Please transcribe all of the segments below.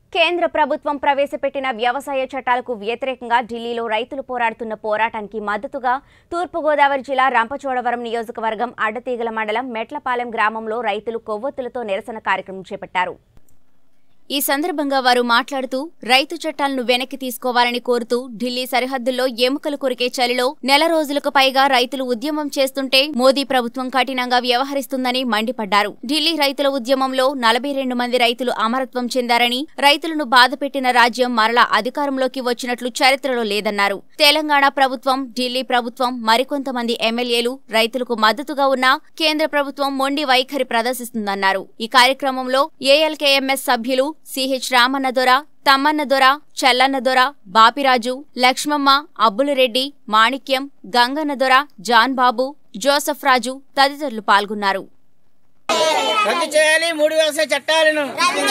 కేంద్ర ప్రభుత్వం ప్రవేశపెట్టిన వ్యవసాయ చట్టాలకు వ్యతిరేకంగా ఢిల్లీలో రైతులు పోరాడుతున్న పోరాటానికి మద్దతుగా తూర్పుగోదావరి జిల్లా రంపచోడవరం నియోజకవర్గం అడ్డతీగల మండలం మెట్లపాలెం గ్రామంలో రైతులు కొవ్వొత్తులతో నిరసన కార్యక్రమం చేపట్టారు ఈ సందర్భంగా వారు మాట్లాడుతూ రైతు చట్టాలను వెనక్కి తీసుకోవాలని కోరుతూ ఢిల్లీ సరిహద్దుల్లో ఎముకలు కొరికే చలిలో నెల రోజులకు పైగా రైతులు ఉద్యమం చేస్తుంటే మోదీ ప్రభుత్వం కఠినంగా వ్యవహరిస్తుందని మండిపడ్డారు ఢిల్లీ రైతుల ఉద్యమంలో నలభై రెండు మంది రైతులు అమరత్వం చెందారని రైతులను బాధపెట్టిన రాజ్యం మరలా అధికారంలోకి వచ్చినట్లు చరిత్రలో లేదన్నారు తెలంగాణ ప్రభుత్వం ఢిల్లీ ప్రభుత్వం మరికొంతమంది ఎమ్మెల్యేలు రైతులకు మద్దతుగా ఉన్న కేంద్ర ప్రభుత్వం మొండి వైఖరి ప్రదర్శిస్తుందన్నారు ఈ కార్యక్రమంలో ఏఎల్కేఎంఎస్ సభ్యులు సిహెచ్ రామన్న దొర తమ్మన్న దొర చెల్లన్న దొర బాపిరాజు లక్ష్మమ్మ అబ్బులరెడ్డి మాణిక్యం గంగన్న దొర జాన్ బాబు జోసఫ్ రాజు తదితరులు పాల్గొన్నారు రద్దు చేయాలి మూడు వ్యవసాయ చట్టాలను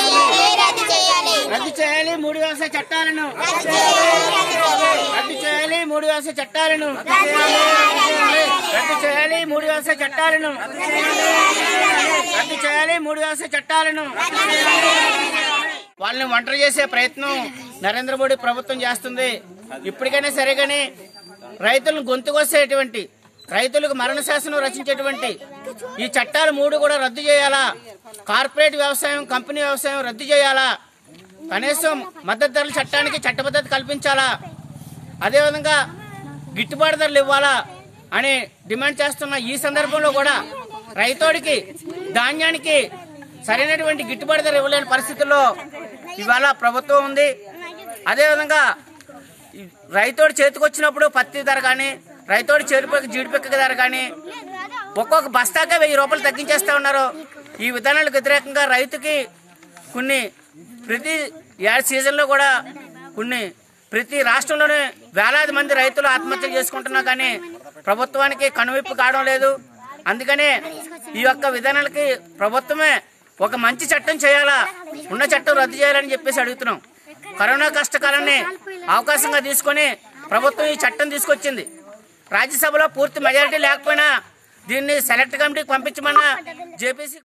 రద్దు చేయాలి మూడు వ్యవసాయ చట్టాలను రద్దు చేయాలి మూడు వ్యవసాయ చట్టాలను రద్దు చేయాలి మూడు వ్యవసాయ చట్టాలను రద్దు చేయాలి మూడు వ్యవసాయ చట్టాలను వాళ్ళని ఒంటరి చేసే ప్రయత్నం నరేంద్ర మోడీ ప్రభుత్వం చేస్తుంది ఇప్పటికైనా సరే కానీ రైతులను గొంతుకొచ్చేటువంటి రైతులకు మరణ శాసనం రచించేటువంటి ఈ చట్టాలు మూడు కూడా రద్దు చేయాలా కార్పొరేట్ వ్యవసాయం కంపెనీ వ్యవసాయం రద్దు చేయాలా కనీసం మద్దతు ధరల చట్టానికి చట్టబద్ధత కల్పించాలా అదేవిధంగా గిట్టుబాటు ధరలు ఇవ్వాలా అని డిమాండ్ చేస్తున్న ఈ సందర్భంలో కూడా రైతోడికి ధాన్యానికి సరైనటువంటి గిట్టుబాటు ధర ఇవ్వలేని పరిస్థితుల్లో ఇవాళ ప్రభుత్వం ఉంది అదేవిధంగా ఈ రైతోడి చేతికి వచ్చినప్పుడు పత్తి ధర కానీ రైతోడి చేరుపక్క జీడిపిక్క ధర కానీ ఒక్కొక్క బస్తాకే వెయ్యి రూపాయలు తగ్గించేస్తా ఉన్నారు ఈ విధానాలకు వ్యతిరేకంగా రైతుకి కొన్ని ప్రతి ఏడు సీజన్లో కూడా కొన్ని ప్రతి రాష్ట్రంలోనే వేలాది మంది రైతులు ఆత్మహత్యలు చేసుకుంటున్నా కానీ ప్రభుత్వానికి కనువిప్పు కావడం లేదు అందుకనే ఈ యొక్క విధానాలకి ప్రభుత్వమే ఒక మంచి చట్టం చేయాలా ఉన్న చట్టం రద్దు చేయాలని చెప్పేసి అడుగుతున్నాం కరోనా కష్టకాలాన్ని అవకాశంగా తీసుకొని ప్రభుత్వం ఈ చట్టం తీసుకొచ్చింది రాజ్యసభలో పూర్తి మెజారిటీ లేకపోయినా దీన్ని సెలెక్ట్ కమిటీకి పంపించమన్నా జేపీసీ